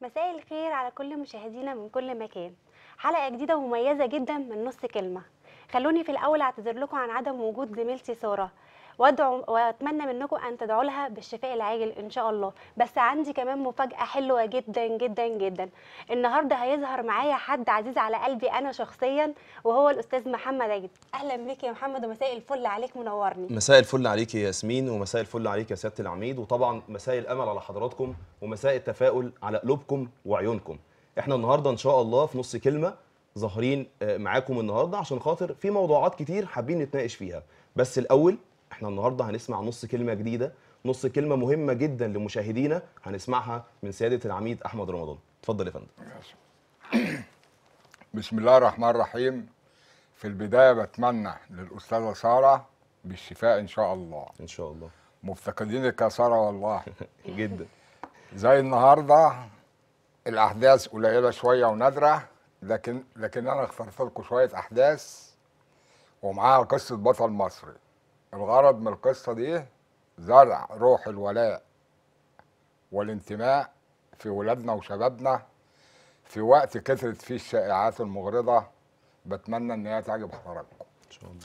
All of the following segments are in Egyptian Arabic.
مساء الخير على كل مشاهدينا من كل مكان حلقة جديدة ومميزة جدا من نص كلمة خلوني في الأول أعتذر لكم عن عدم وجود زميلتي سارة وادعو واتمنى منكم ان تدعوا لها بالشفاء العاجل ان شاء الله بس عندي كمان مفاجاه حلوه جدا جدا جدا النهارده هيظهر معايا حد عزيز على قلبي انا شخصيا وهو الاستاذ محمد عيد اهلا بك يا محمد ومساء الفل عليك منورني مساء الفل عليك يا ياسمين ومساء الفل عليك يا سياده العميد وطبعا مساء الامل على حضراتكم ومساء التفاؤل على قلوبكم وعيونكم احنا النهارده ان شاء الله في نص كلمه ظاهرين آه، معاكم النهارده عشان خاطر في موضوعات كتير حابين نتناقش فيها بس الاول احنا النهارده هنسمع نص كلمه جديده نص كلمه مهمه جدا لمشاهدينا هنسمعها من سياده العميد احمد رمضان اتفضل يا فندم بسم الله الرحمن الرحيم في البداية بتمنى للأستاذة سارة بالشفاء إن شاء الله ان شاء الله مفتقدينك يا سارة والله جدا زي النهاردة الأحداث قليلة شوية ونادرة لكن لكن أنا اخترت لكم شوية أحداث ومعاها قصة بطل مصري الغرض من القصة دي زرع روح الولاء والانتماء في ولادنا وشبابنا في وقت كثرت فيه الشائعات المغرضة بتمنى ان هي تعجب حضراتكم ان شاء الله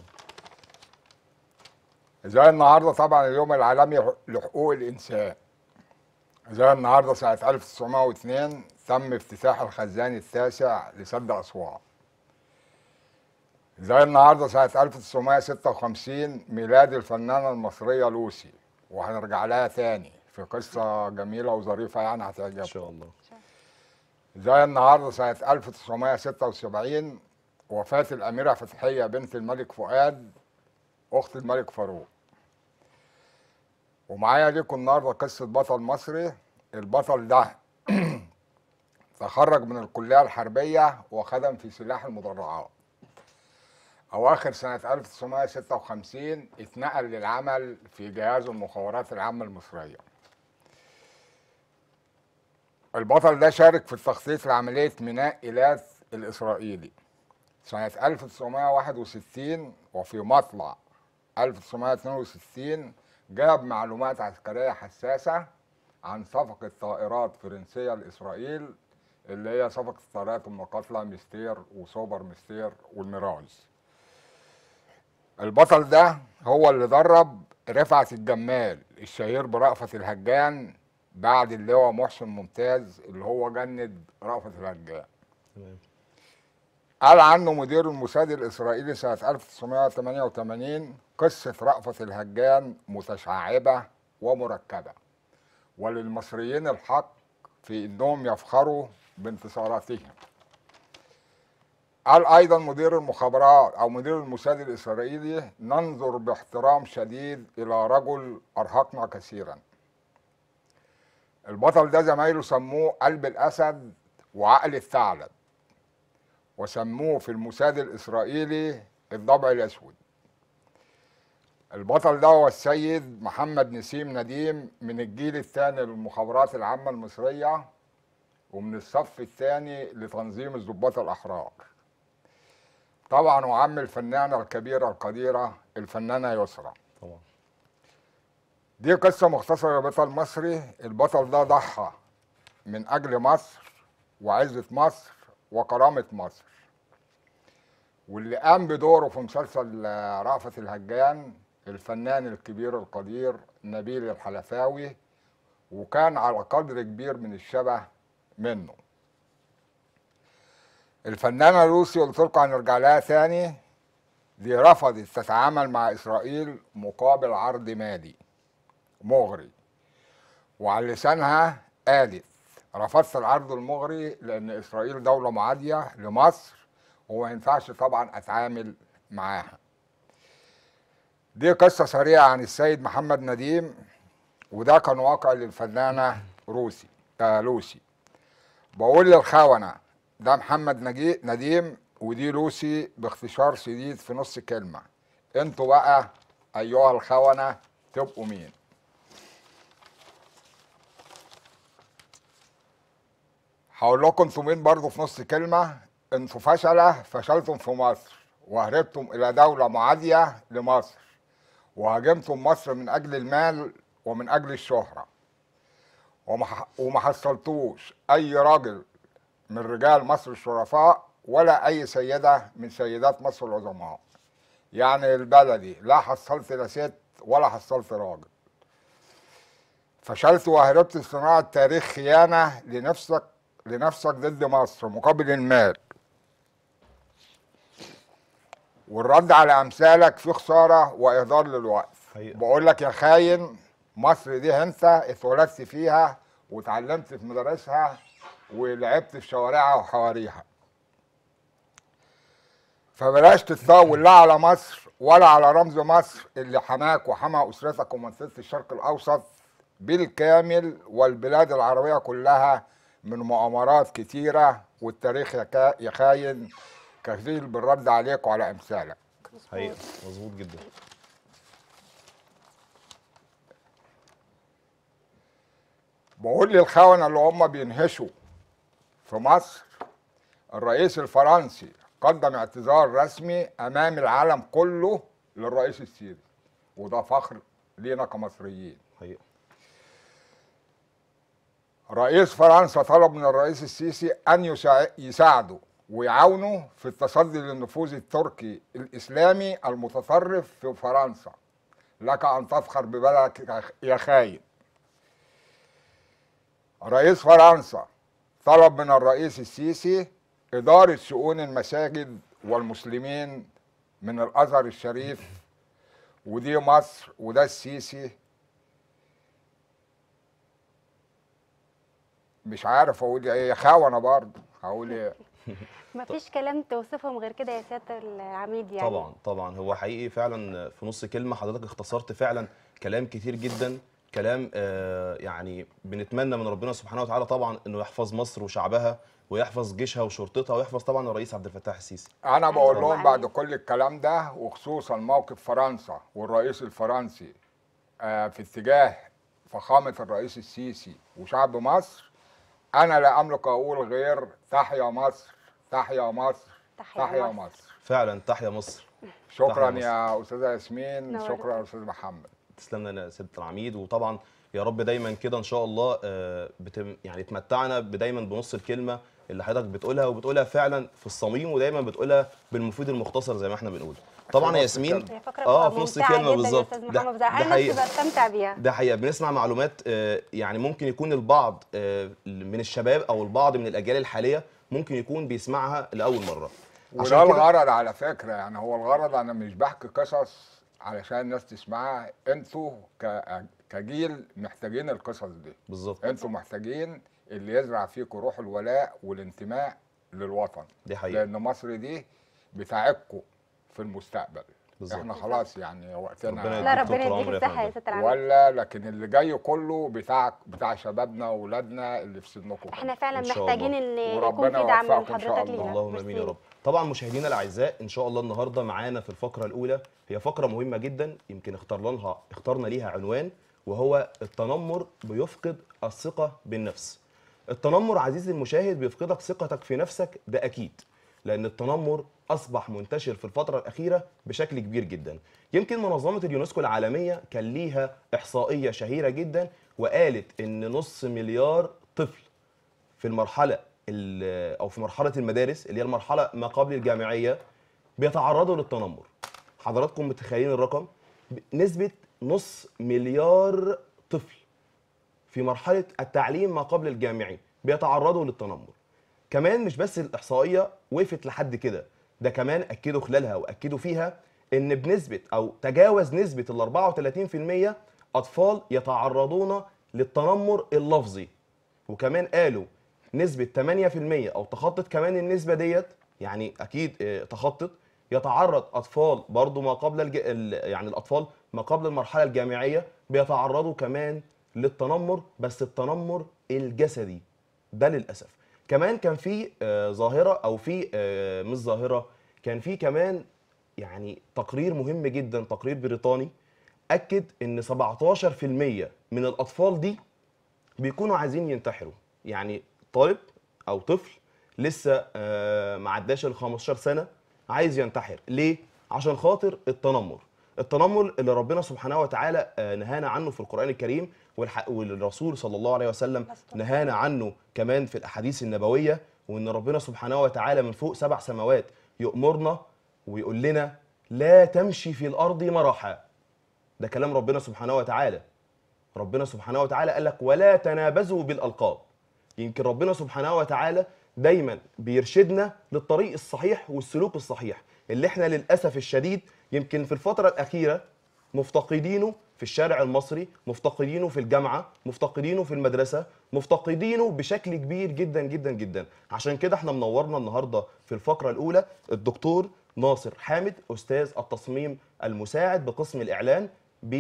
زي النهارده طبعا اليوم العالمي لحقوق الانسان زي النهارده سنة 1902 تم افتتاح الخزان التاسع لسد أسوان زي النهارده سنة 1956 ميلاد الفنانة المصرية لوسي وهنرجع لها تاني في قصة جميلة وظريفة يعني ان هتعجبكم شاء الله زي النهارده سنة 1976 وفاة الأميرة فتحية بنت الملك فؤاد أخت الملك فاروق ومعايا ليكم النهارده قصة بطل مصري البطل ده تخرج من الكلية الحربية وخدم في سلاح المدرعات أواخر سنة 1956 اتنقل للعمل في جهاز المخابرات العامة المصرية البطل ده شارك في التخطيط لعملية ميناء إيلات الإسرائيلي سنة 1961 وفي مطلع 1962 جاب معلومات عسكرية حساسة عن صفقة طائرات فرنسية لإسرائيل اللي هي صفقة الطائرات المقاتلة ميستير وسوبر ميستير والميراج البطل ده هو اللي درب رفعت الجمال الشهير برأفت الهجان بعد اللواء محسن ممتاز اللي هو جند رأفت الهجان تمام قال عنه مدير الموساد الإسرائيلي سنة 1988 قصة رأفت الهجان متشعبة ومركبة وللمصريين الحق في إنهم يفخروا بانتصاراتهم قال أيضا مدير المخابرات أو مدير الموساد الإسرائيلي ننظر باحترام شديد إلى رجل أرهقنا كثيرا البطل ده زمايله سموه قلب الأسد وعقل الثعلب وسموه في الموساد الإسرائيلي الضبع الأسود البطل ده هو السيد محمد نسيم نديم من الجيل الثاني للمخابرات العامة المصرية ومن الصف الثاني لتنظيم الضباط الأحرار طبعا وعم الفنانة الكبيرة القديرة الفنانة يسرى طبعا دي قصة مختصرة لبطل مصري البطل ده ضحى من أجل مصر وعزة مصر وكرامة مصر واللي قام بدوره في مسلسل آه، رأفت الهجان الفنان الكبير القدير نبيل الحلفاوي وكان على قدر كبير من الشبه منه الفنانة لوسي قلت لكم هنرجع لها تاني دي رفضت تتعامل مع إسرائيل مقابل عرض مالي مغري وعلى لسانها قالت رفضت العرض المغري لان اسرائيل دوله معاديه لمصر وما ينفعش طبعا اتعامل معاها دي قصه سريعه عن السيد محمد نديم وده كان واقع للفنانه روسي آه لوسي بقول للخونه ده محمد نجي نديم ودي لوسي باختصار شديد في نص كلمه انتوا بقى ايها الخونه تبقوا مين هقول لكم انتوا مين برضه في نص كلمة انتوا فشلة فشلتم في مصر وهربتم إلى دولة معادية لمصر وهاجمتم مصر من أجل المال ومن أجل الشهرة وما ح- وما حصلتوش اي راجل من رجال مصر الشرفاء ولا اي سيده من سيدات مصر العظماء يعني البلدي لا حصلت لا ست ولا حصلت راجل فشلت وهربت صناعة تاريخ خيانة لنفسك لنفسك ضد مصر مقابل المال والرد على أمثالك في خسارة وإهدار للوقت حقيقة. بقول لك يا خاين مصر دي انت اتولدت فيها وتعلمت في مدارسها ولعبت في شوارعها وحواريها فبلاش تتطاول لا على مصر ولا على رمز مصر اللي حماك وحمى اسرتك ومنطقه الشرق الاوسط بالكامل والبلاد العربيه كلها من مؤامرات كتيره والتاريخ يا كا- يا خاين كفيل بالرد عليك وعلى امثالك حقيقه مظبوط جدا بقول للخونة اللي هم بينهشوا في مصر الرئيس الفرنسي قدم اعتذار رسمي امام العالم كله للرئيس السيسي وده فخر لينا كمصريين حقيقه رئيس فرنسا طلب من الرئيس السيسي ان يساع- يساعده ويعاونه في التصدي للنفوذ التركي الاسلامي المتطرف في فرنسا لك ان تفخر ببلدك يا خاين رئيس فرنسا طلب من الرئيس السيسي إدارة شؤون المساجد والمسلمين من الأزهر الشريف ودي مصر وده السيسي مش عارف اقول ايه خاونة برضه هقول ايه مفيش كلام توصفهم غير كده يا سياده العميد يعني طبعا طبعا هو حقيقي فعلا في نص كلمه حضرتك اختصرت فعلا كلام كتير جدا كلام آه يعني بنتمنى من ربنا سبحانه وتعالى طبعا انه يحفظ مصر وشعبها ويحفظ جيشها وشرطتها ويحفظ طبعا الرئيس عبد الفتاح السيسي انا بقول أيوة. لهم بعد كل الكلام ده وخصوصا موقف فرنسا والرئيس الفرنسي آه، في اتجاه فخامة الرئيس السيسي وشعب مصر انا لا املك اقول غير تحيا مصر تحيا مصر تحيا تحيا مصر. مصر فعلا تحيا مصر شكرا تحيا يا استاذة ياسمين نورت. شكرا يا استاذ محمد تسلم لنا يا سياده العميد وطبعا يا رب دايما كده ان شاء الله آه، بتم يعني تمتعنا دايما بنص الكلمه اللي حضرتك بتقولها وبتقولها فعلا في الصميم ودايما بتقولها بالمفيد المختصر زي ما احنا بنقول طبعا يا نص ياسمين الكلمة. هي فقره اه بتبقى في نص ممتعة كلمه جدا بالظبط يا استاذ ده- محمد ده انا نفسي حقيقة. بستمتع بيها ده حقيقة بنسمع معلومات آه، يعني ممكن يكون البعض آه، من الشباب او البعض من الاجيال الحاليه ممكن يكون بيسمعها لاول مره وده عشان كده الغرض على فكرة يعني هو الغرض انا مش بحكي قصص علشان الناس تسمعها انتوا ك- كجيل محتاجين القصص دي بالظبط انتوا محتاجين اللي يزرع فيكم روح الولاء والانتماء للوطن دي حقيقة. لان مصر دي بتاعتكم في المستقبل بالظبط. احنا خلاص يعني وقتنا ربنا لا يديك ربنا طول يديك العمر يا الصحه يا فندم. سياده العميد ولا لكن اللي جاي كله بتاع بتاع شبابنا واولادنا اللي في سنكم احنا فعلا إن شاء محتاجين الله. ان وربنا يكون في دعم من يوفقكم إن شاء حضرتك الله. لينا اللهم امين يا ميرسي. رب طبعا مشاهدينا الاعزاء ان شاء الله النهارده معانا في الفقره الاولى هي فقره مهمه جدا يمكن اخترنا لها اخترنا ليها عنوان وهو التنمر بيفقد الثقه بالنفس التنمر عزيزي المشاهد بيفقدك ثقتك في نفسك ده اكيد لان التنمر اصبح منتشر في الفتره الاخيره بشكل كبير جدا يمكن منظمه اليونسكو العالميه كان ليها احصائيه شهيره جدا وقالت ان نص مليار طفل في المرحله ال- او في مرحله المدارس اللي هي المرحله ما قبل الجامعيه بيتعرضوا للتنمر حضراتكم متخيلين الرقم ب- نسبه نص مليار طفل في مرحله التعليم ما قبل الجامعي بيتعرضوا للتنمر كمان مش بس الاحصائيه وقفت لحد كده ده كمان اكدوا خلالها واكدوا فيها ان بنسبه او تجاوز نسبه ال 34% اطفال يتعرضون للتنمر اللفظي وكمان قالوا نسبة 8% أو تخطت كمان النسبة ديت يعني أكيد آه، تخطت يتعرض أطفال برضو ما قبل الج... ال- يعني الأطفال ما قبل المرحلة الجامعية بيتعرضوا كمان للتنمر بس التنمر الجسدي ده للأسف كمان كان في آه، ظاهرة أو في آه، مش ظاهرة كان في كمان يعني تقرير مهم جدا تقرير بريطاني أكد إن 17% من الأطفال دي بيكونوا عايزين ينتحروا يعني طالب او طفل لسه آه، ما عداش ال 15 سنه عايز ينتحر ليه عشان خاطر التنمر التنمر اللي ربنا سبحانه وتعالى آه، نهانا عنه في القران الكريم والح- والرسول صلى الله عليه وسلم نهانا عنه كمان في الاحاديث النبويه وان ربنا سبحانه وتعالى من فوق سبع سماوات يأمرنا ويقول لنا لا تمشي في الارض مرحا ده كلام ربنا سبحانه وتعالى ربنا سبحانه وتعالى قال لك ولا تنابزوا بالالقاب يمكن ربنا سبحانه وتعالى دايما بيرشدنا للطريق الصحيح والسلوك الصحيح اللي احنا للاسف الشديد يمكن في الفتره الاخيره مفتقدينه في الشارع المصري مفتقدينه في الجامعه مفتقدينه في المدرسه مفتقدينه بشكل كبير جدا جدا جدا عشان كده احنا منورنا النهارده في الفقره الاولى الدكتور ناصر حامد استاذ التصميم المساعد بقسم الاعلان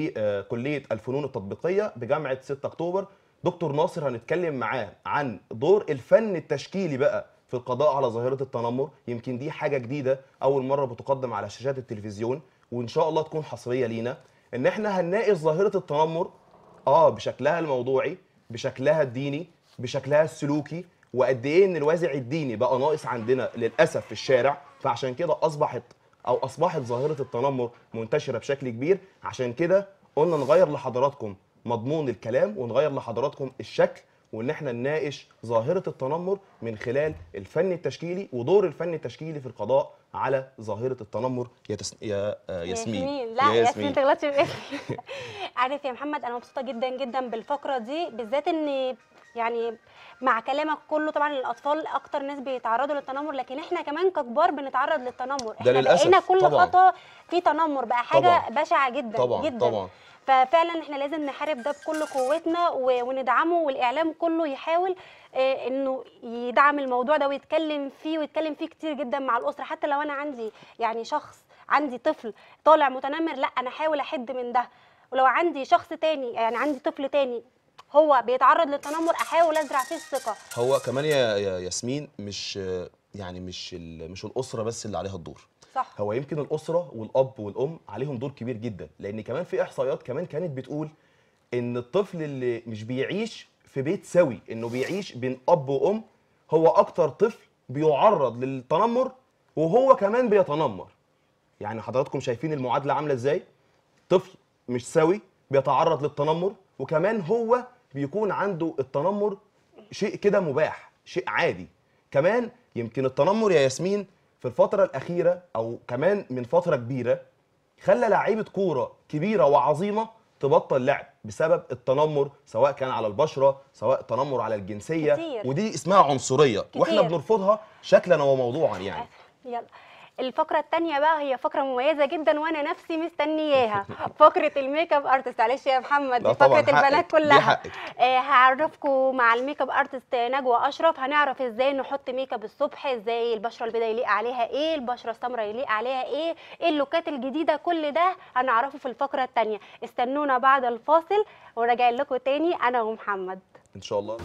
بكليه الفنون التطبيقيه بجامعه 6 اكتوبر دكتور ناصر هنتكلم معاه عن دور الفن التشكيلي بقى في القضاء على ظاهره التنمر يمكن دي حاجه جديده اول مره بتقدم على شاشات التلفزيون وان شاء الله تكون حصريه لينا ان احنا هنناقش ظاهره التنمر اه بشكلها الموضوعي بشكلها الديني بشكلها السلوكي وقد ايه ان الوازع الديني بقى ناقص عندنا للاسف في الشارع فعشان كده اصبحت او اصبحت ظاهره التنمر منتشره بشكل كبير عشان كده قلنا نغير لحضراتكم مضمون الكلام ونغير لحضراتكم الشكل وان احنا نناقش ظاهره التنمر من خلال الفن التشكيلي ودور الفن التشكيلي في القضاء على ظاهره التنمر يا, تس... يا آه، ياسمين لا ياسمين تغلطش في اسمي عارف يا محمد انا مبسوطه جدا جدا بالفقره دي بالذات ان يعني مع كلامك كله طبعا الاطفال اكتر ناس بيتعرضوا للتنمر لكن احنا كمان ككبار بنتعرض للتنمر احنا للأسف، بقينا كل طبعاً. خطوه في تنمر بقى حاجه طبعاً. بشعه جدا طبعا جدا طبعا ففعلا احنا لازم نحارب ده بكل قوتنا و- وندعمه والاعلام كله يحاول آه، انه يدعم الموضوع ده ويتكلم فيه ويتكلم فيه كتير جدا مع الاسره حتى لو انا عندي يعني شخص عندي طفل طالع متنمر لا انا احاول احد من ده ولو عندي شخص تاني يعني عندي طفل تاني هو بيتعرض للتنمر احاول ازرع فيه الثقه هو كمان يا يا ياسمين مش يعني مش ال- مش الاسره بس اللي عليها الدور صح هو يمكن الاسره والاب والام عليهم دور كبير جدا لان كمان في احصائيات كمان كانت بتقول ان الطفل اللي مش بيعيش في بيت سوي انه بيعيش بين اب وام هو اكتر طفل بيعرض للتنمر وهو كمان بيتنمر يعني حضراتكم شايفين المعادله عامله ازاي طفل مش سوي بيتعرض للتنمر وكمان هو بيكون عنده التنمر شيء كده مباح شيء عادي كمان يمكن التنمر يا ياسمين في الفترة الأخيرة أو كمان من فترة كبيرة خلى لعيبة كورة كبيرة وعظيمة تبطل لعب بسبب التنمر سواء كان على البشرة سواء تنمر على الجنسية كتير. ودي اسمها عنصرية واحنا كتير. بنرفضها شكلا وموضوعا يعني يلا الفقرة التانية بقى هي فقرة مميزة جدا وأنا نفسي مستنياها فقرة الميك اب ارتست معلش يا محمد لا دي طبعاً فقرة حقك، البنات دي كلها حقك. آه هعرفكم مع الميك اب ارتست نجوى أشرف هنعرف ازاي نحط ميك اب الصبح ازاي البشرة البيضاء يليق عليها ايه البشرة السمراء يليق عليها ايه ايه اللوكات الجديدة كل ده هنعرفه في الفقرة التانية استنونا بعد الفاصل وراجعين لكم تاني أنا ومحمد ان شاء الله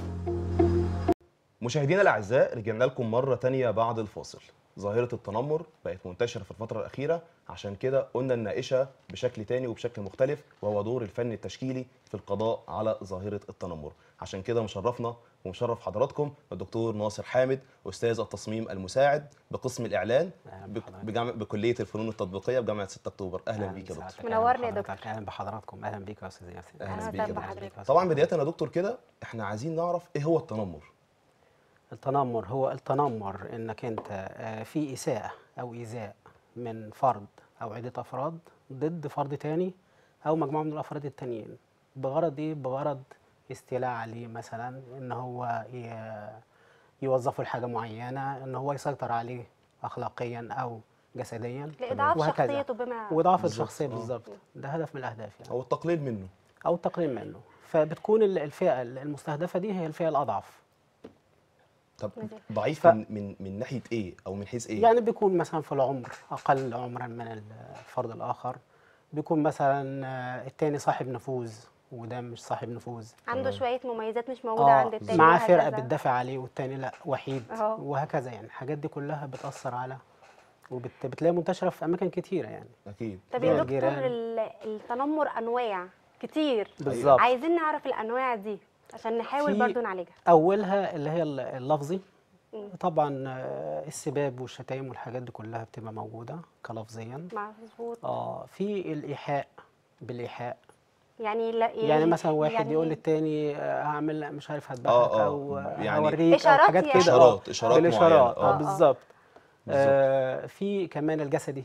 مشاهدينا الاعزاء رجعنا لكم مره تانية بعد الفاصل ظاهره التنمر بقت منتشره في الفتره الاخيره عشان كده قلنا نناقشها بشكل تاني وبشكل مختلف وهو دور الفن التشكيلي في القضاء على ظاهره التنمر عشان كده مشرفنا ومشرف حضراتكم الدكتور ناصر حامد استاذ التصميم المساعد بقسم الاعلان أهلاً بك- بحضرتك. بجامع بكليه الفنون التطبيقيه بجامعه 6 اكتوبر اهلا بيك يا دكتور بسعادتك، منورني يا أهلاً بحضرتك، دكتور. اهلا بحضراتكم اهلا بيك يا استاذ ياسين أهلاً أهلاً بيك يا بحضرتك. دكتور. طبعا بدايه يا دكتور كده احنا عايزين نعرف ايه هو التنمر التنمر هو التنمر انك انت آه، في اساءه او ايذاء من فرد او عده افراد ضد فرد تاني او مجموعه من الافراد التانيين بغرض ايه بغرض استيلاء عليه مثلا ان هو ي- يوظفه لحاجه معينه ان هو يسيطر عليه اخلاقيا او جسديا لإضعاف وهكذا. شخصيته بما واضعاف بالظبط، الشخصيه آه. بالظبط ده هدف من الاهداف يعني او التقليل منه او التقليل منه فبتكون ال- الفئه المستهدفه دي هي الفئه الاضعف طب مزاج. ضعيف ف- من من من ناحيه ايه او من حيث ايه يعني بيكون مثلا في العمر اقل عمرا من الفرد الاخر بيكون مثلا آه، التاني صاحب نفوذ وده مش صاحب نفوذ عنده تمام. شوية مميزات مش موجودة عند التاني مع وهكذا. فرقه بتدافع عليه والتاني لا وحيد أهو. وهكذا يعني الحاجات دي كلها بتاثر على وبتلاقي منتشره في اماكن كتيره يعني اكيد طب يا من دكتور الجيران. ال- التنمر انواع كتير بالظبط عايزين نعرف الانواع دي عشان نحاول في- برضو نعالجها اولها اللي هي ال- اللفظي مم. طبعا آه، السباب والشتايم والحاجات دي كلها بتبقى موجوده كلفظيا مظبوط اه في الايحاء بالايحاء يعني لا يعني مثلا واحد يعني يقول إيه؟ للتاني آه، هعمل مش عارف هذبحك آه، آه، او يعني هوريك او إشارات حاجات يعني. كده آه، إشارات- إشارات بالاشارات معينة، اه آه. بالظبط بالظبط. آه في كمان الجسدي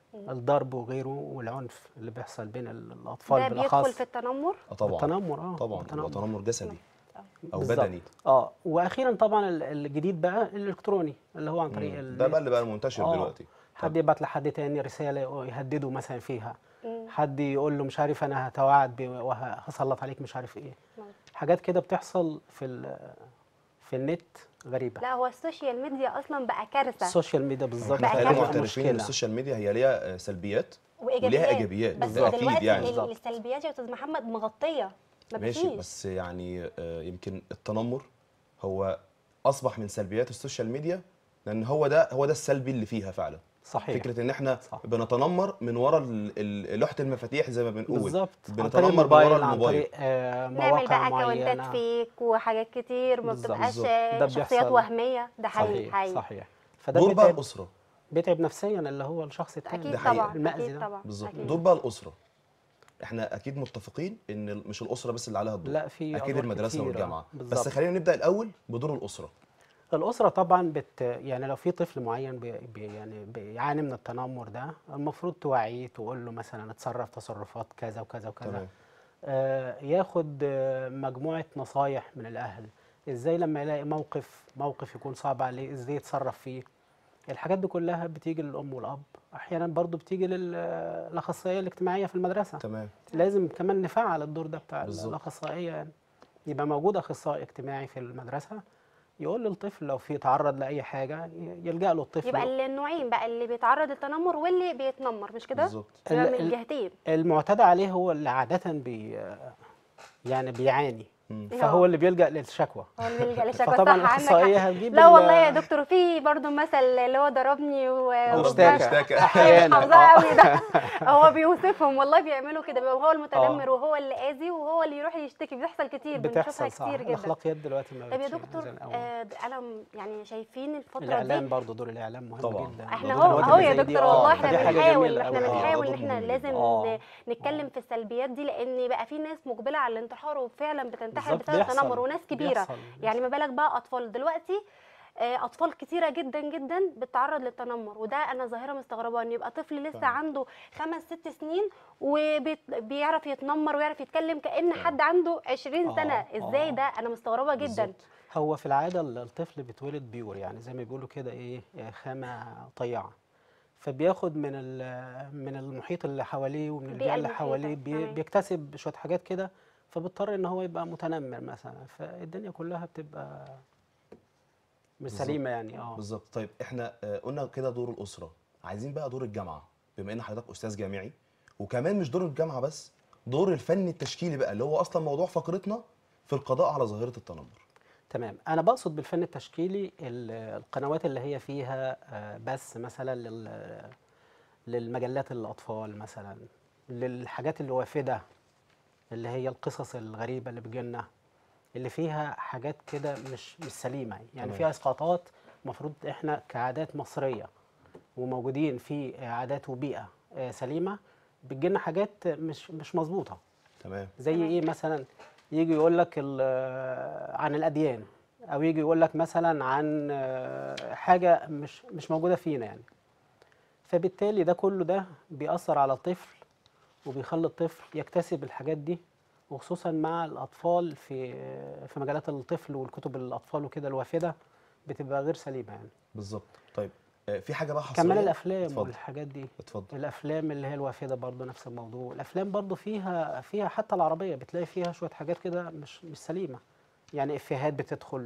الضرب وغيره والعنف اللي بيحصل بين ال- الاطفال ده بالاخص بيدخل في التنمر اه طبعا التنمر اه طبعا يبقى تنمر جسدي او بالظبط. بدني اه واخيرا طبعا ال- الجديد بقى الالكتروني اللي هو عن طريق مم. ال- ده بقى اللي بقى منتشر آه. دلوقتي حد يبعت لحد تاني رساله يهدده مثلا فيها مم. حد يقول له مش عارف انا هتوعد ب- وهسلط عليك مش عارف ايه حاجات كده بتحصل في ال- في النت غريبه لا هو السوشيال ميديا اصلا بقى كارثه السوشيال ميديا بالظبط احنا بقى خلينا كارثة. معترفين ان مشكله السوشيال ميديا هي ليها آه، سلبيات وايجابيات وليها إيجابيات، بس ده أكيد دلوقتي يعني. ال- بالظبط. السلبيات يا استاذ محمد مغطيه ما ماشي فيش بس يعني آه، يمكن التنمر هو اصبح من سلبيات السوشيال ميديا لان هو ده هو ده السلبي اللي فيها فعلا صحيح فكره ان احنا صح. بنتنمر من ورا ال- ال- لوحه المفاتيح زي ما بنقول بالظبط عن طريق بنتنمر من الموبايل ورا عن الموبايل طريق آه، نعمل مواقع بقى اكونتات معينه فيك وحاجات كتير ما بالظبط. بتبقاش بالظبط. ده شخصيات بيحصل. وهميه ده حقيقي صحيح حقيقي صحيح فده دور بقى بيتعب الاسره بيتعب نفسيا اللي هو الشخص التاني اكيد ده حقيقي. طبعا المأذي اكيد ده طبعا بالظبط أكيد. دور بقى الاسره احنا اكيد متفقين ان ال- مش الاسره بس اللي عليها الدور لا في اكيد أدوار المدرسه كتيرة. والجامعه بالظبط. بس خلينا نبدا الاول بدور الاسره الأسرة طبعا بت يعني لو في طفل معين بي بي يعني بيعاني من التنمر ده المفروض توعيه تقول له مثلا اتصرف تصرفات كذا وكذا وكذا تمام آه ياخد آه مجموعة نصايح من الأهل ازاي لما يلاقي موقف موقف يكون صعب عليه ازاي يتصرف فيه الحاجات دي كلها بتيجي للأم والأب أحيانا برضو بتيجي للأخصائية الاجتماعية في المدرسة تمام لازم كمان نفعل الدور ده بتاع بالظبط. الاخصائيه يعني يبقى موجود اخصائي اجتماعي في المدرسه يقول للطفل لو في تعرض لاي حاجه ي- يلجا له الطفل يبقى النوعين بقى اللي بيتعرض للتنمر واللي بيتنمر مش كده بالظبط يبقى ال- من ال- الجهتين المعتدى عليه هو اللي عاده بي يعني بيعاني مم. فهو اللي بيلجا للشكوى هو اللي بيلجأ للشكوى فطبعا صح عندك الاخصائيه حق. هتجيب لا ال- والله يا دكتور في برضو مثل اللي هو ضربني و واشتكى. اشتكى. احيانا حافظاه آه. قوي ده هو بيوصفهم والله بيعملوا كده بيبقى هو المتنمر آه. وهو اللي اذي وهو اللي يروح يشتكي بيحصل كتير بنشوفها بتحصل صح كتير جدا الاخلاقيات دلوقتي ما طب يا بقتش دكتور زي الأول. آه انا م- يعني شايفين الفتره الاعلام دي برضه دور الاعلام مهم طبعا. جدا احنا دور هو الوقت اهو اللي يا زي دي، دكتور آه، والله فدي احنا حاجة بنحاول جميلة احنا أوي. آه، بنحاول دور ان احنا مهم لازم آه. ن- نتكلم في السلبيات دي لان بقى في ناس مقبله على الانتحار وفعلا بتنتحر بالظبط، بسبب بيحصل. التنمر وناس كبيره بيحصل. يعني ما بالك بقى اطفال دلوقتي آه، اطفال كتيره جدا جدا بتتعرض للتنمر وده انا ظاهره مستغربه ان يبقى طفل لسه فعلا. عنده خمس ست سنين وبيعرف يتنمر ويعرف يتكلم كان حد عنده 20 آه، سنه ازاي آه. ده انا مستغربه جدا بالظبط. هو في العادة ال- الطفل بيتولد بيور يعني زي ما بيقولوا كده ايه آه، خامة طيعة فبياخد من ال- من المحيط اللي حواليه ومن البيئة البيئة اللي المحيطة، حواليه بي- تمام. بيكتسب شوية حاجات كده فبيضطر ان هو يبقى متنمر مثلا فالدنيا كلها بتبقى مش بالظبط. سليمة يعني اه بالظبط طيب احنا آه، قلنا كده دور الاسره عايزين بقى دور الجامعه بما ان حضرتك استاذ جامعي وكمان مش دور الجامعه بس دور الفن التشكيلي بقى اللي هو اصلا موضوع فقرتنا في القضاء على ظاهره التنمر تمام انا بقصد بالفن التشكيلي ال- القنوات اللي هي فيها آه، بث مثلا لل- للمجلات الاطفال مثلا للحاجات الوافده اللي هي القصص الغريبه اللي بتجيلنا اللي فيها حاجات كده مش مش سليمه يعني تمام. فيها اسقاطات المفروض احنا كعادات مصريه وموجودين في عادات وبيئه آه، سليمه بتجيلنا حاجات مش مش مظبوطه تمام زي تمام. ايه مثلا يجي يقول لك ال- عن الاديان او يجي يقول لك مثلا عن آه، حاجه مش مش موجوده فينا يعني فبالتالي ده كله ده بيأثر على الطفل وبيخلي الطفل يكتسب الحاجات دي وخصوصا مع الاطفال في في مجالات الطفل والكتب الاطفال وكده الوافده بتبقى غير سليمه يعني بالظبط طيب آه، في حاجه بقى حصريه كمان الافلام اتفضل والحاجات دي اتفضل الافلام اللي هي الوافده برضه نفس الموضوع الافلام برضه فيها فيها حتى العربيه بتلاقي فيها شويه حاجات كده مش مش سليمه يعني افيهات بتدخل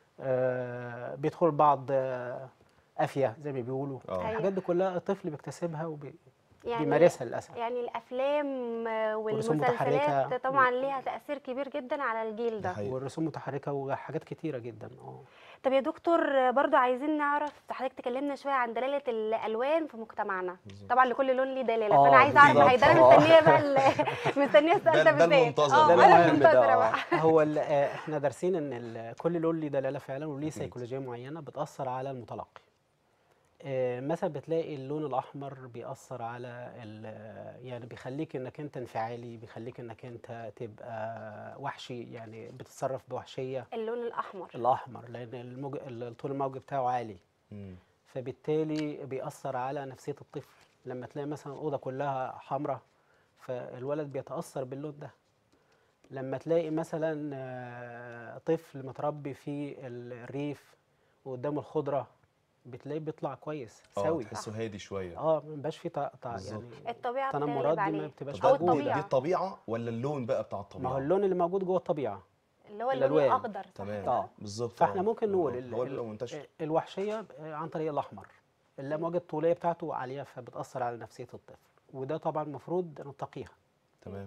آه بيدخل بعض آه قافيه زي ما بيقولوا اه الحاجات دي كلها الطفل بيكتسبها يعني وبيمارسها للاسف يعني الافلام آه، ورسوم والمسلسلات متحركة. طبعا ليها تاثير كبير جدا على الجيل ده ده حقيقي. والرسوم متحركه وحاجات كتيره جدا اه طب يا دكتور آه، برضو عايزين نعرف حضرتك تكلمنا شويه عن دلاله الالوان في مجتمعنا بالظبط. طبا لكل لون ليه دلاله آه، فانا عايزه اعرف بالظبط. هي ده انا آه. مستنيه بقى ال- مستنيه السؤال ده- ده ده بالذات المنتظر. اه ده ده انا المهم ده منتظره آه. بقى هو ال- آه، احنا دارسين ان ال- كل لون ليه دلاله فعلا وليه أكيد. سيكولوجيه معينه بتاثر على المتلقي آه، مثلا بتلاقي اللون الاحمر بيأثر على ال- يعني بيخليك انك انت انفعالي بيخليك انك انت تبقى وحشي يعني بتتصرف بوحشيه اللون الاحمر الاحمر لان الموج... الطول الموجي بتاعه عالي مم. فبالتالي بيأثر على نفسية الطفل لما تلاقي مثلا الأوضة كلها حمراء فالولد بيتأثر باللون ده لما تلاقي مثلا آه، طفل متربي في الريف وقدامه الخضرة بتلاقيه بيطلع كويس اه سوي تحسه هادي شويه اه مبقاش فيه تع- تع- بالظبط. يعني الطبيعه تنمرات بتغلب دي ما عليه بتبقاش طب او ده- دي- موجودة دي الطبيعه الطبيعه ولا اللون بقى بتاع ما هو الطبيعه اللون اللي موجود جوه الطبيعة اللي هو اللون الألوان. الاخضر صح تمام كده؟ اه بالظبط فاحنا آه. ممكن نقول آه. ال- هو ال- اللي منتشر الوحشية عن طريق الأحمر الأمواج الطولية بتاعته عالية فبتأثر على نفسية الطفل وده طبعا المفروض نتقيها تمام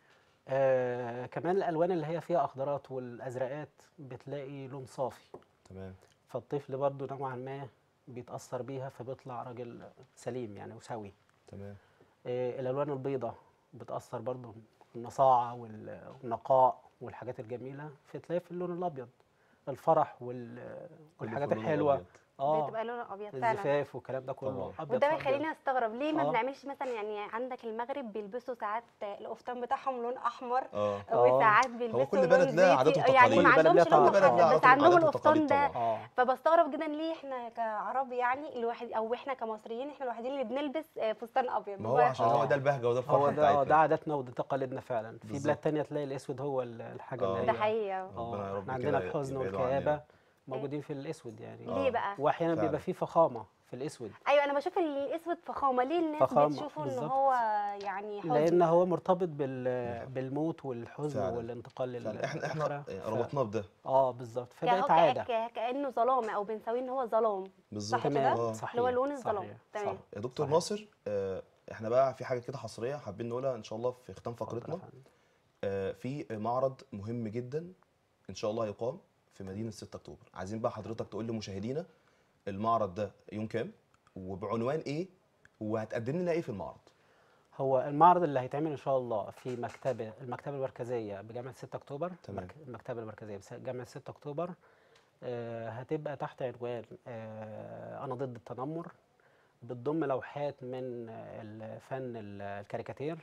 آه كمان الالوان اللي هي فيها اخضرات والازرقات بتلاقي لون صافي تمام فالطفل برضو نوعا ما بيتاثر بيها فبيطلع راجل سليم يعني وسوي تمام آه الالوان البيضاء بتاثر برضو النصاعه وال- والنقاء والحاجات الجميله فتلاقي في اللون الابيض الفرح وال كله والحاجات في اللون الحلوه الأبيض. اه بتبقى لون ابيض فعلا الزفاف والكلام ده كله طبعاً. ابيض وده في بيخليني استغرب ليه ما آه. بنعملش مثلا يعني عندك المغرب بيلبسوا ساعات القفطان بتاعهم لون احمر اه وساعات بيلبسوا كل لون بلد لها عادات زيتي. يعني ما وتقاليد. كل بلد عندهمش لها لون كل بلد لها محدد بس عادات عندهم وتقاليد القفطان ده طبعاً. اه فبستغرب جدا ليه احنا كعرب يعني الواحد او احنا كمصريين احنا الوحيدين اللي بنلبس آه، فستان ابيض ما هو عشان هو آه. ده البهجه وده الفرحه هو ده اه بتاعتنا. ده عاداتنا وده تقاليدنا فعلا في بالظبط. بلاد تانية تلاقي الاسود هو ال- الحاجه آه. اللي ده هي- حقيقه ربنا يا اه رب احنا عندنا كده الحزن يبعدوا والكآبة عننا. موجودين في الاسود يعني ليه بقى واحيانا فعلا. بيبقى فيه فخامه في الاسود ايوه انا بشوف الاسود فخامه ليه الناس فخامة، بتشوفه ان بالظبط. هو يعني حزن لان هو مرتبط بال بالموت والحزن فعلا. والانتقال لل- فعلا احنا احنا للآخرة. ف- ربطناه بده اه بالظبط كأهو فبقت كأ- عاده كأ- كانه ظلام او بنسويه ان هو ظلام بالظبط صح كده؟ تمام آه. صحيح اللي هو لون الظلام صحيح. تمام يا دكتور صحيح. ناصر آه، احنا بقى في حاجه كده حصريه حابين نقولها ان شاء الله في ختام اتفضل يا فقرتنا فندم. آه، في معرض مهم جدا ان شاء الله هيقام في مدينه 6 اكتوبر عايزين بقى حضرتك تقول لمشاهدينا المعرض ده يوم كام وبعنوان ايه وهتقدم لنا ايه في المعرض هو المعرض اللي هيتعمل ان شاء الله في مكتبه المكتبه المركزيه بجامعه 6 اكتوبر تمام. مك- المكتبه المركزيه بجامعه 6 اكتوبر آه، هتبقى تحت عنوان آه، انا ضد التنمر بتضم لوحات من آه، الفن ال- الكاريكاتير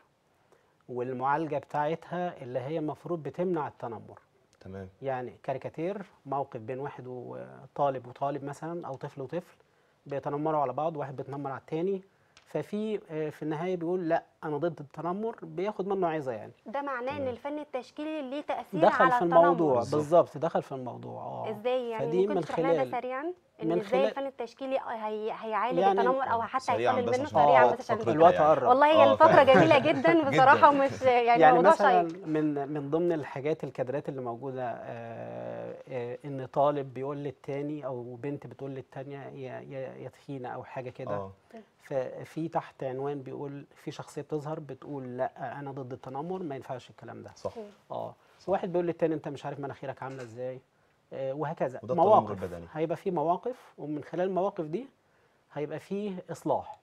والمعالجه بتاعتها اللي هي المفروض بتمنع التنمر تمام يعني كاريكاتير موقف بين واحد وطالب وطالب مثلا او طفل وطفل بيتنمروا على بعض واحد بيتنمر على التاني ففي آه، في النهايه بيقول لا انا ضد التنمر بياخد منه عظه يعني ده معناه ان تمام. الفن التشكيلي ليه تاثير دخل على في التنمر الموضوع بالظبط. بالظبط دخل في الموضوع اه ازاي يعني فدي ممكن من تشرح لنا ده خلال سريعا ان من ازاي خلال- الفن التشكيلي هي... هيعالج يعني- التنمر او حتى سريعاً هيقلل بس منه عشان سريعا الوقت بس عشان فقرتنا الوقت يعني. قرب والله هي آه، الفقره فعلا. جميله جدا بصراحه ومش يعني, يعني موضوع مثلا شيق من من ضمن الحاجات الكادرات اللي موجوده آه، آه، ان طالب بيقول للتاني او بنت بتقول للتانيه يا يا يا تخينه او حاجه كده اه ففي تحت عنوان بيقول في شخصيه بتظهر بتقول لا انا ضد التنمر ما ينفعش الكلام ده صح اه واحد بيقول للتاني انت مش عارف مناخيرك عامله ازاي آه وهكذا وده التنمر مواقف البدني. هيبقى في مواقف ومن خلال المواقف دي هيبقى فيه اصلاح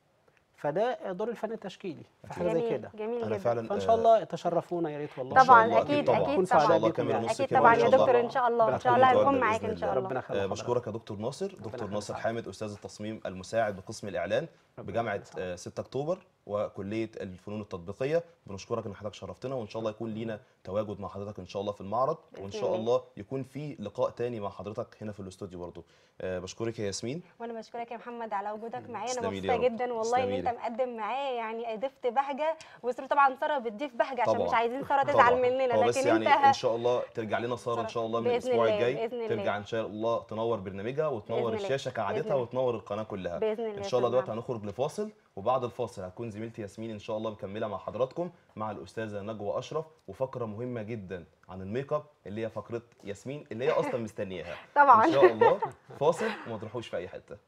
فده دور الفن التشكيلي في حاجه زي جميل كده جميل انا جدا فعلا فان آه، شاء الله تشرفونا يا ريت والله إن شاء طبعا الله، اكيد طبعاً. اكيد نكون ان شاء طبعا الله بيكم كاميرا يعني. نص اكيد كده طبعا إن يا شاء الله. دكتور ان شاء الله ان شاء الله ربنا هنكون يتوفق معاك بإذن ان شاء الله. الله ربنا يخلي آه، حضرتك. بشكرك يا دكتور ناصر دكتور يخلي ناصر حضرتك. حامد استاذ التصميم المساعد بقسم الاعلان بجامعه يسعدك. آه، 6 اكتوبر وكليه الفنون التطبيقيه بنشكرك ان حضرتك شرفتنا وان شاء الله يكون لينا تواجد مع حضرتك ان شاء الله في المعرض وان بإذن شاء الله. الله يكون في لقاء تاني مع حضرتك هنا في الاستوديو برضو آه، بشكرك يا ياسمين وانا بشكرك يا محمد على وجودك معايا انا تسلمي لي يا مبسوطه رب. جدا والله ان تسلمي انت لي. مقدم معايا يعني ضفت بهجه وساره طبعا ساره بتضيف بهجه عشان طبعاً. مش عايزين ساره طبعاً. تزعل مننا هو بس لكن يعني انت ان شاء الله ترجع لنا ساره ان شاء الله من بإذن الاسبوع الله، الجاي بإذن الله. ترجع ان شاء الله تنور برنامجها وتنور بإذن الله. الشاشه بإذن كعادتها الله. وتنور القناه كلها بإذن الله ان شاء الله دلوقتي طبعاً. هنخرج لفاصل وبعد الفاصل هتكون زميلتي ياسمين ان شاء الله مكمله مع حضراتكم مع الاستاذه نجوى اشرف وفقره مهمه جدا عن الميك اب اللي هي فقره ياسمين اللي هي اصلا مستنياها طبعاً. ان شاء الله فاصل وما تروحوش في اي حته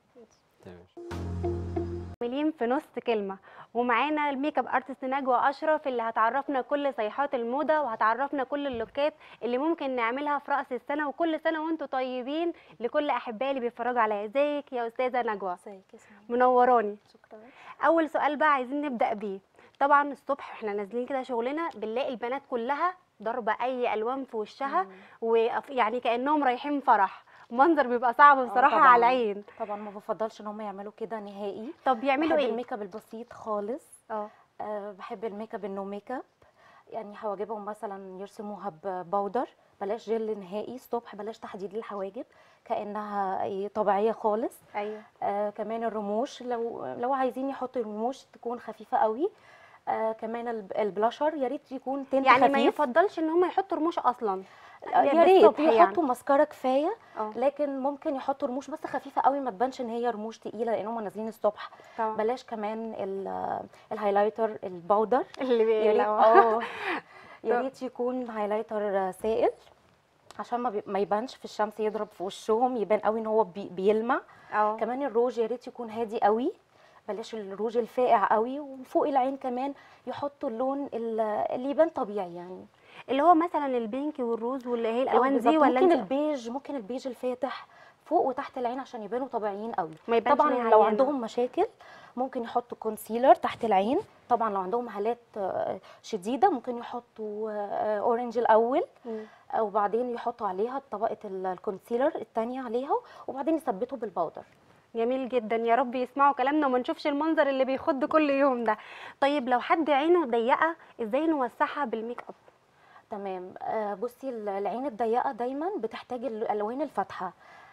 تمام مليم في نص كلمه ومعانا الميك اب ارتست نجوى اشرف اللي هتعرفنا كل صيحات الموضه وهتعرفنا كل اللوكات اللي ممكن نعملها في راس السنه وكل سنه وانتم طيبين لكل احبائي اللي بيتفرجوا عليا ازيك يا استاذه نجوى ازيك يا سلمى منوراني شكرا اول سؤال بقى عايزين نبدا بيه طبعا الصبح احنا نازلين كده شغلنا بنلاقي البنات كلها ضاربه اي الوان في وشها ويعني كانهم رايحين فرح منظر بيبقى صعب آه، بصراحه طبعاً. على العين طبعا ما بفضلش ان هم يعملوا كده نهائي طب بيعملوا بحب ايه الميك اب البسيط خالص اه أه بحب الميك اب النو ميك اب يعني حواجبهم مثلا يرسموها بباودر بلاش جل نهائي الصبح بلاش تحديد الحواجب كانها إيه طبيعيه خالص ايوه آه كمان الرموش لو لو عايزين يحطوا رموش تكون خفيفه قوي آه كمان الب- البلاشر يا ريت يكون تنت يعني ما خفيف يفضلش ان هم يحطوا رموش اصلا آه، يا ريت بالصبح يعني. يحطوا ماسكارا كفايه اه لكن ممكن يحطوا رموش بس خفيفه قوي ما تبانش ان هي رموش تقيله لان هم نازلين الصبح طبعا بلاش كمان ال- الهايلايتر الباودر اللي يا ريت بيقلقوا. اه يا طب- ريت يكون هايلايتر سائل عشان ما, بي... ما يبانش في الشمس يضرب في وشهم يبان قوي ان هو بي... بيلمع اه كمان الروج يا ريت يكون هادي قوي بلاش الروج الفاقع قوي وفوق العين كمان يحطوا اللون ال- اللي يبان طبيعي يعني اللي هو مثلا البينك والروز واللي هي آه، الالوان بالظبط. دي ولا ممكن انت البيج ممكن البيج الفاتح فوق وتحت العين عشان يبانوا طبيعيين قوي ما يبانش طبعا إن هي لو عيانة. عندهم مشاكل ممكن يحطوا كونسيلر تحت العين طبعا لو عندهم هالات آه، شديده ممكن يحطوا آه، اورنج الاول مم. آه، وبعدين يحطوا عليها طبقه ال- الكونسيلر الثانيه عليها وبعدين يثبتوا بالباودر جميل جدا يا رب يسمعوا كلامنا وما نشوفش المنظر اللي بيخض كل يوم ده طيب لو حد عينه ضيقه ازاي نوسعها بالميك اب تمام آه، بصي ال- العين الضيقه دايما بتحتاج الالوان الفاتحه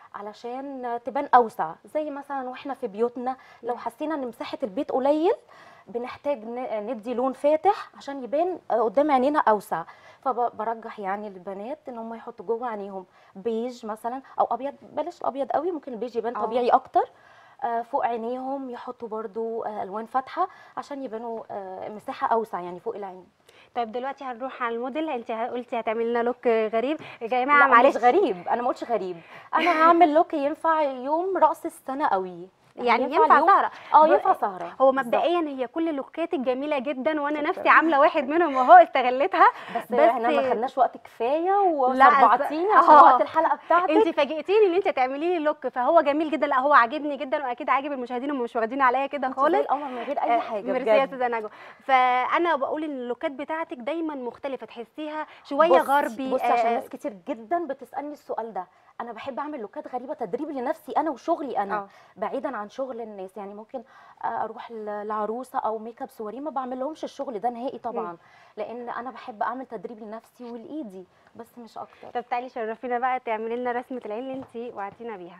علشان تبان اوسع زي مثلا واحنا في بيوتنا لو حسينا ان مساحه البيت قليل بنحتاج ن- ندي لون فاتح عشان يبان آه، قدام عينينا اوسع فبرجح يعني للبنات ان هم يحطوا جوه عينيهم بيج مثلا او ابيض بلاش الابيض قوي ممكن البيج يبان آه. طبيعي اكتر آه، فوق عينيهم يحطوا برضو آه، الوان فاتحه عشان يبانوا آه، مساحه اوسع يعني فوق العين طيب دلوقتي هنروح على الموديل انت قلتي هتعملي لنا لوك غريب يا جماعه لا معلش مش غريب انا ما قلتش غريب انا هعمل لوك ينفع يوم راس السنه قوي يعني ينفع اليوم- سهره اه ب- ينفع سهره هو بالظبط. مبدئيا هي كل لوكاتك جميله جدا وانا شكراً. نفسي عامله واحد منهم اهو استغلتها بس, احنا ما خدناش وقت كفايه لا، وصربعتيني أز- عشان آه. وقت الحلقه بتاعتك انت فاجئتيني ان انت تعملي لي لوك فهو جميل جدا لا هو عاجبني جدا واكيد عاجب المشاهدين هم مش واخدين عليا كده انت زي خالص القمر من غير اي آه، حاجه ميرسي يا بجد استاذه نجوى فانا بقول ان اللوكات بتاعتك دايما مختلفه تحسيها شويه بصي- غربي بصي عشان آه، ناس كتير جدا بتسالني السؤال ده انا بحب اعمل لوكات غريبه تدريب لنفسي انا وشغلي انا آه. بعيدا عن شغل الناس يعني ممكن آه، اروح ل- لعروسه او ميك اب سواري ما بعمل لهمش الشغل ده نهائي طبعا لان انا بحب اعمل تدريب لنفسي ولايدي بس مش اكتر طب تعالي شرفينا بقى تعملي لنا رسمه العين اللي انت وعدتينا بيها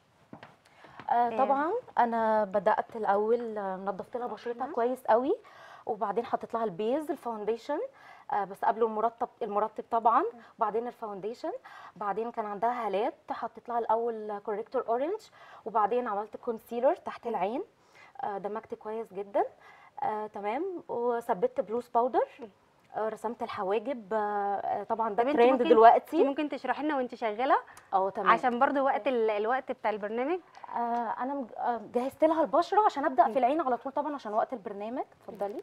آه إيه. طبعا انا بدات الاول آه، نضفت لها بشرتها نعم. كويس قوي وبعدين حطيت لها البيز الفاونديشن آه بس قبله المرطب المرطب طبعا وبعدين الفاونديشن بعدين كان عندها هالات حطيت لها الاول كوريكتور اورنج وبعدين عملت كونسيلر تحت العين آه دمجت كويس جدا آه تمام وثبت بلوز باودر آه رسمت الحواجب آه آه، طبعا ده طب انت ترند ممكن- دلوقتي انت ممكن تشرحي لنا وانت شغاله اه تمام عشان برضو وقت ال- الوقت بتاع البرنامج آه انا مج- آه، جهزت لها البشره عشان ابدا في العين على طول طبعا عشان وقت البرنامج اتفضلي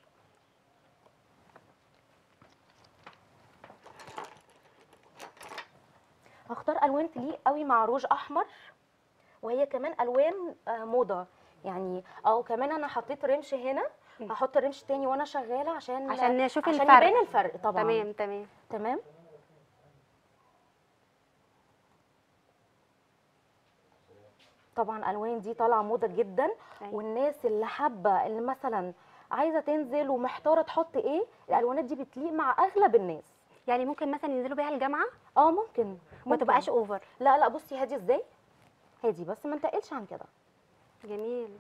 هختار الوان تليق قوي مع روج احمر وهي كمان الوان آه، موضه يعني او كمان انا حطيت رمش هنا هحط رمش تاني وانا شغاله عشان عشان نشوف عشان الفرق. يبان الفرق طبعا تمام تمام تمام طبعا الالوان دي طالعه موضه جدا أيوة. والناس اللي حابه اللي مثلا عايزه تنزل ومحتاره تحط ايه الالوانات دي بتليق مع اغلب الناس يعني ممكن مثلا ينزلوا بيها الجامعه اه ممكن وما ممكن. تبقاش اوفر لا لا بصي هادي ازاي هادي بس ما انتقلش عن كده جميل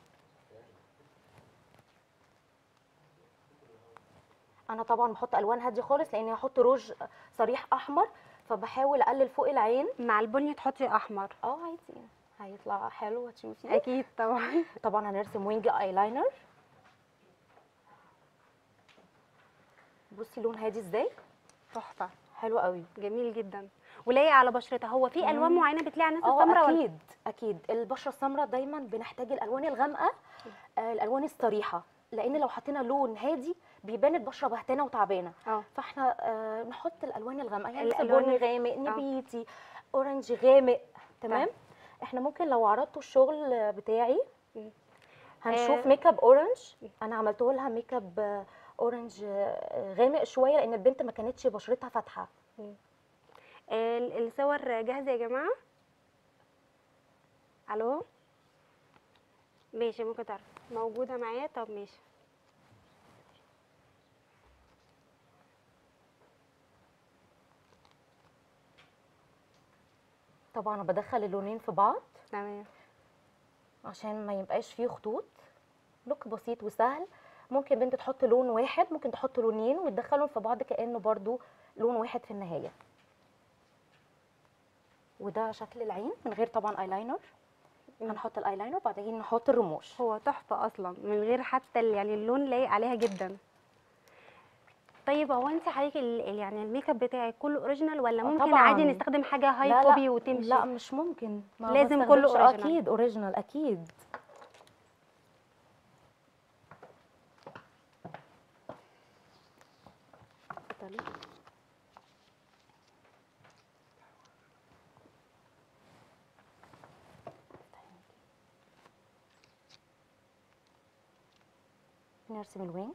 انا طبعا بحط الوان هاديه خالص لاني هحط روج صريح احمر فبحاول اقلل فوق العين مع البني تحطي احمر اه عادي هيطلع حلو هتشوفي اكيد طبعا طبعا هنرسم وينج ايلاينر بصي لون هادي ازاي تحفه حلو قوي جميل جدا ولايق على بشرتها هو في الوان مم. معينه بتلاقي على الناس اه السمراء ولا اكيد اكيد البشره السمراء دايما بنحتاج الالوان الغامقه آه الالوان الصريحه لان لو حطينا لون هادي بيبان البشره بهتانه وتعبانه اه فاحنا آه نحط الالوان الغامقه يعني مثلا الألوان بني ال- غامق آه. نبيتي اورنج غامق تمام تمام. احنا ممكن لو عرضتوا الشغل بتاعي مم. هنشوف آه. ميك اب اورنج انا عملته لها ميك اب آه، اورنج آه، غامق شويه لان البنت ما كانتش بشرتها فاتحه ال- الصور جاهزه يا جماعه الو ماشي ممكن تعرف موجوده معايا طب ماشي طبعا بدخل اللونين في بعض تمام عشان ما يبقاش فيه خطوط لوك بسيط وسهل ممكن بنت تحط لون واحد ممكن تحط لونين وتدخلهم في بعض كانه برضو لون واحد في النهايه وده شكل العين من غير طبعا ايلاينر هنحط الايلاينر وبعدين نحط الرموش هو تحفه اصلا من غير حتى ال- يعني اللون لايق عليها جدا طيب هو انت حضرتك ال- ال- يعني الميك اب بتاعك كله اوريجينال ولا آه ممكن طبعاً. عادي نستخدم حاجه هاي لا كوبي لا وتمشي لا مش ممكن ما لازم بستخدمش- كله آه، original. اكيد اوريجينال اكيد اتفضلي. نرسم الوينج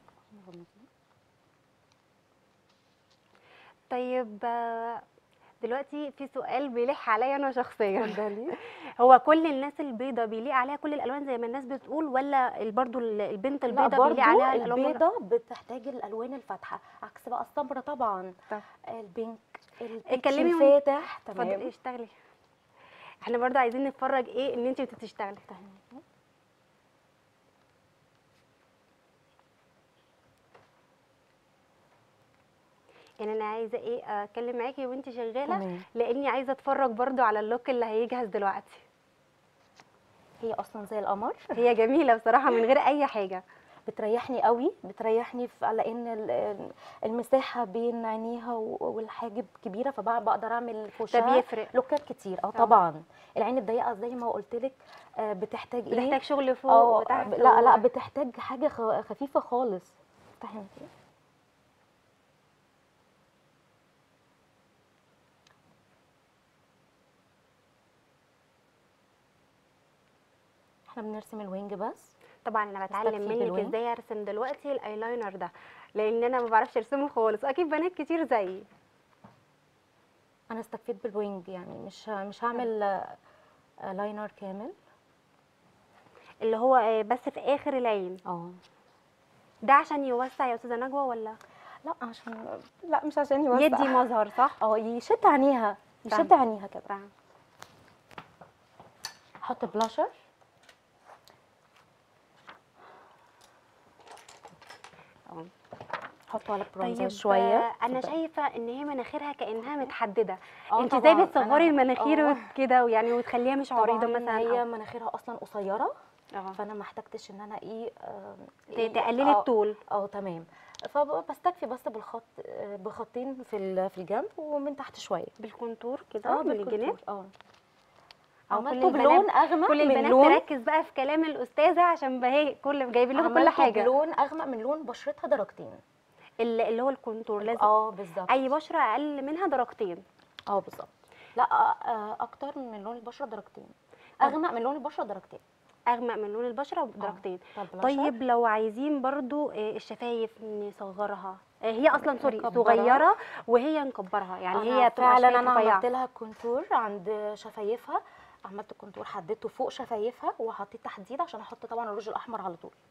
طيب آه، دلوقتي في سؤال بيلح عليا انا شخصيا اتفضلي هو كل الناس البيضة بيليق عليها كل الالوان زي ما الناس بتقول ولا ال- برضو ال- البنت لا البيضة برضو بيليق عليها الالوان البيضة بتحتاج الالوان الفاتحه عكس بقى السمرة طبعا طب. البينك البيتش اتكلمي وانت- الفاتح اتفضلي تمام اشتغلي احنا برضو عايزين نتفرج ايه ان انت بتشتغلي تمام. يعني انا عايزه ايه اتكلم معاكي وانت شغاله تمام. لاني عايزه اتفرج برضو على اللوك اللي هيجهز دلوقتي هي اصلا زي القمر هي جميله بصراحه من غير اي حاجه بتريحني قوي بتريحني في لان ال- المساحه بين عينيها و- والحاجب كبيره فبقدر اعمل في وشها بيفرق. لوكات كتير اه طبعا العين الضيقه زي ما قلت لك بتحتاج ايه بتحتاج شغل فوق اه وتحت لا لا و- بتحتاج حاجه خ- خفيفه خالص افتحي انت احنا بنرسم الوينج بس طبعا انا بتعلم نستكفي منك بالوين. ازاي ارسم دلوقتي الايلاينر ده لان انا ما بعرفش ارسمه خالص واكيد بنات كتير زيي انا استكفيت بالوينج يعني مش ه- مش هعمل آه، آه، لاينر كامل اللي هو آه، بس في اخر العين اه ده عشان يوسع يا استاذه نجوى ولا لا عشان لا مش عشان يوسع يدي مظهر صح اه يشد عينيها يشد فاهمة. عينيها كده فاهمة. احط بلاشر اه. احطه على برونزر طيب شويه آه، انا اتفضلي. شايفه ان هي مناخيرها كانها متحدده اه انت ازاي طبعاً، بتصغري أنا- المناخير اه. كده ويعني وتخليها مش عريضه طبعاً مثلا هي أو- مناخيرها اصلا قصيره اه. فانا ما احتجتش ان انا ايه آه، ت- إيه، تقللي اه، الطول اه تمام فبستكفي بس بالخط آه، بخطين في ال- في الجنب ومن تحت شويه بالكونتور كده اه من الجناب بالكونتور اه أو كل عملته البنات- بلون اغمق كل من البنات لون تركز بقى في كلام الاستاذه عشان بهي كل جايبين لكم كل عملته حاجه بلون اغمق من لون بشرتها درجتين اللي اللي هو الكونتور لازم اه بالظبط اي بشره اقل منها درجتين اه بالظبط لا آه، آه، اكتر من لون البشره درجتين اغمق من لون البشره درجتين اغمق من لون البشره بدرجتين طب بلاشر؟ طيب لو عايزين برضو آه، الشفايف نصغرها آه، هي اصلا سوري نكبرها. صغيره وهي نكبرها يعني أنا هي بتبقى فعلا شفايف انا رفيعة. عملت لها كونتور عند شفايفها عملت كونتور حددته فوق شفايفها وحطيت تحديد عشان احط طبعا الروج الاحمر على طول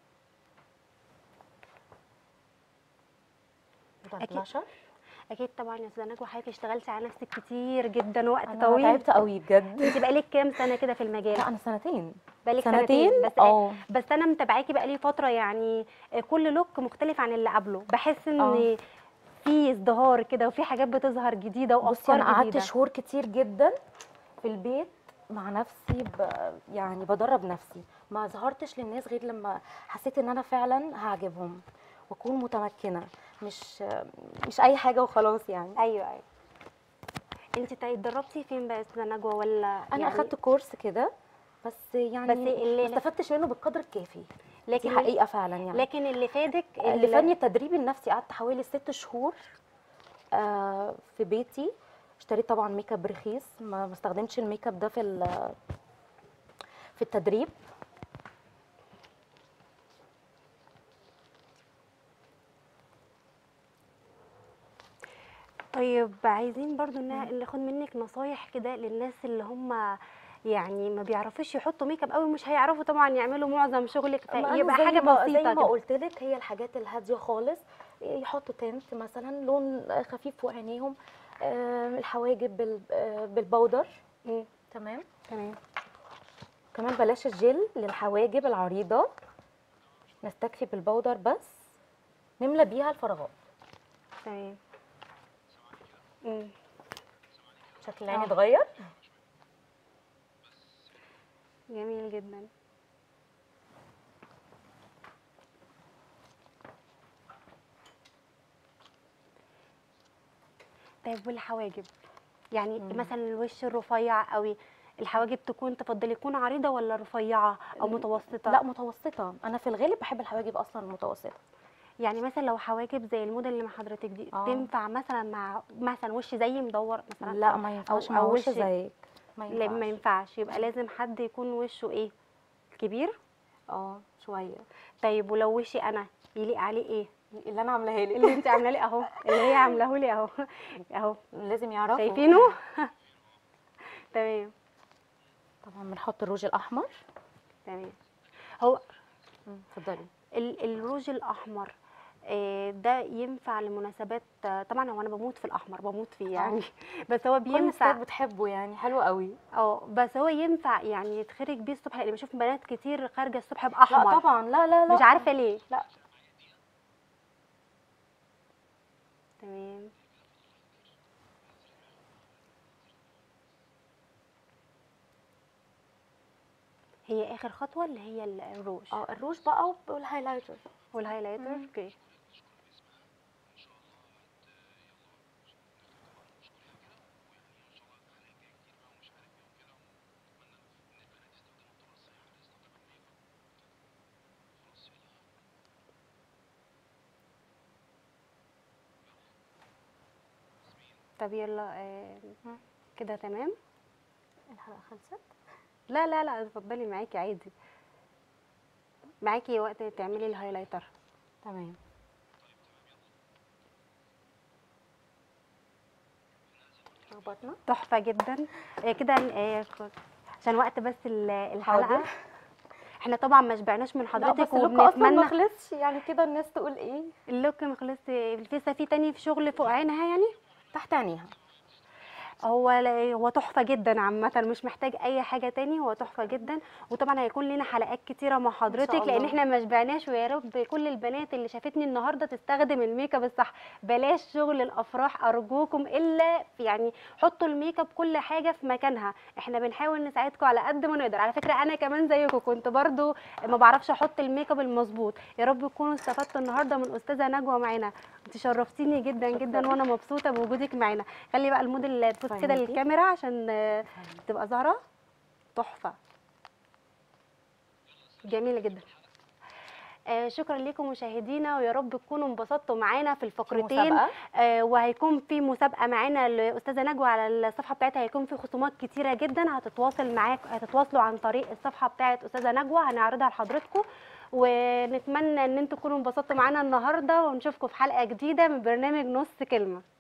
ده أكيد. البلاشر اكيد طبعا يا استاذه نجوى حضرتك اشتغلتي على نفسك كتير جدا وقت انا طويل تعبت قوي بجد انت بقالك كام سنه كده في المجال لا انا سنتين بقالك سنتين؟ سنتين بس اه. بس انا متابعاكي بقالي فتره يعني كل لوك مختلف عن اللي قبله بحس ان اه. في ازدهار كده وفي حاجات بتظهر جديده بصي وافكار انا قعدت جديده شهور كتير جدا في البيت مع نفسي ب... يعني بدرب نفسي ما ظهرتش للناس غير لما حسيت ان انا فعلا هعجبهم واكون متمكنه مش مش اي حاجه وخلاص يعني ايوه ايوه انت طيب اتدربتي فين بقى يا استاذه نجوى ولا انا يعني اخدت كورس كده بس يعني بس اللي- ما استفدتش منه بالقدر الكافي لكن دي حقيقه فعلا يعني لكن اللي فادك اللي ال- فادني التدريب النفسي قعدت حوالي ست شهور آه، في بيتي اشتريت طبعا ميك اب رخيص ما ما استخدمتش الميك اب ده في ال- في التدريب طيب عايزين برضو ان ناخد منك نصايح كده للناس اللي هم يعني ما بيعرفوش يحطوا ميك اب قوي مش هيعرفوا طبعا يعملوا معظم شغلك ما أنا فيبقى زي حاجه ما- زي بسيطه ما كده. قلت لك هي الحاجات الهاديه خالص يحطوا تنت مثلا لون خفيف فوق عينيهم آه، الحواجب بال- آه، بالبودر مم. تمام تمام كمان بلاش الجل للحواجب العريضه نستكفي بالبودر بس نملى بيها الفراغات تمام مم. شكل العين آه. اتغير جميل جدا طيب والحواجب يعني مم. مثلا الوش الرفيع قوي الحواجب تكون تفضلي تكون عريضه ولا رفيعه او متوسطه لا متوسطه انا في الغالب بحب الحواجب اصلا متوسطه يعني مثلا لو حواجب زي الموديل اللي مع حضرتك دي آه. تنفع مثلا مع مثلا وش زي مدور مثلا لا أو- ما ينفعش أو- مع أو وش زيك ما لا ما ينفعش ينفعش يبقى لازم حد يكون وشه ايه كبير اه شويه طيب ولو وشي انا يليق عليه ايه اللي انا عاملاها لك اللي انت عامله لي اهو اللي هي عاملاه لي اهو اهو لازم يعرفوا شايفينه تمام طبعا بنحط الروج الاحمر تمام هو مم، اتفضلي ال- الروج الاحمر آه، ده ينفع لمناسبات آه، طبعا هو انا بموت في الاحمر بموت فيه يعني بس هو كل الستات بينفع بتحبه يعني حلو قوي اه بس هو ينفع يعني يتخرج بيه الصبح لان بشوف بنات كتير خارجه الصبح لا باحمر طبعا لا لا لا مش عارفه ليه لا. تمام هي اخر خطوه اللي هي ال- الروج اه الروج بقى والهايلايتر والهايلايتر مم. اوكي طب يلا آه، مم. كده تمام الحلقه خلصت لا لا لا اتفضلي معاكي عادي معاكي وقت تعملي الهايلايتر تمام ربطنا تحفه جدا آه، كده آه، عشان وقت بس ال- الحلقه حاضر. احنا طبعا ما شبعناش من لا حضرتك بس اللوك اصلا ما وبنتمنى خلصش يعني كده الناس تقول ايه اللوك ما خلص لسه في تاني في شغل فوق عينها يعني تحت عينيها هو لا- هو تحفه جدا عامه مش محتاج اي حاجه تاني هو تحفه جدا وطبعا هيكون لنا حلقات كتيره مع حضرتك لان الله. احنا ما شبعناش ويا رب كل البنات اللي شافتني النهارده تستخدم الميك اب الصح بلاش شغل الافراح ارجوكم الا يعني حطوا الميك اب كل حاجه في مكانها احنا بنحاول نساعدكم على قد ما نقدر على فكره انا كمان زيكم كنت برضو ما بعرفش احط الميك اب المظبوط يا رب تكونوا استفدتوا النهارده من استاذه نجوى معانا انت شرفتيني جدا جدا وانا مبسوطه بوجودك معانا خلي بقى الموديل تبص كده فهمتي؟ للكاميرا عشان آه، تبقى ظاهره تحفه جميله جدا آه شكرا لكم مشاهدينا ويا رب تكونوا انبسطتوا معانا في الفقرتين مسابقة. آه وهيكون في مسابقه معانا لاستاذه نجوى على الصفحه بتاعتها هيكون في خصومات كتيره جدا هتتواصل معاك هتتواصلوا عن طريق الصفحه بتاعت استاذه نجوى هنعرضها لحضراتكم ونتمنى ان انتم تكونوا انبسطتوا معانا النهارده ونشوفكم في حلقه جديده من برنامج نص كلمه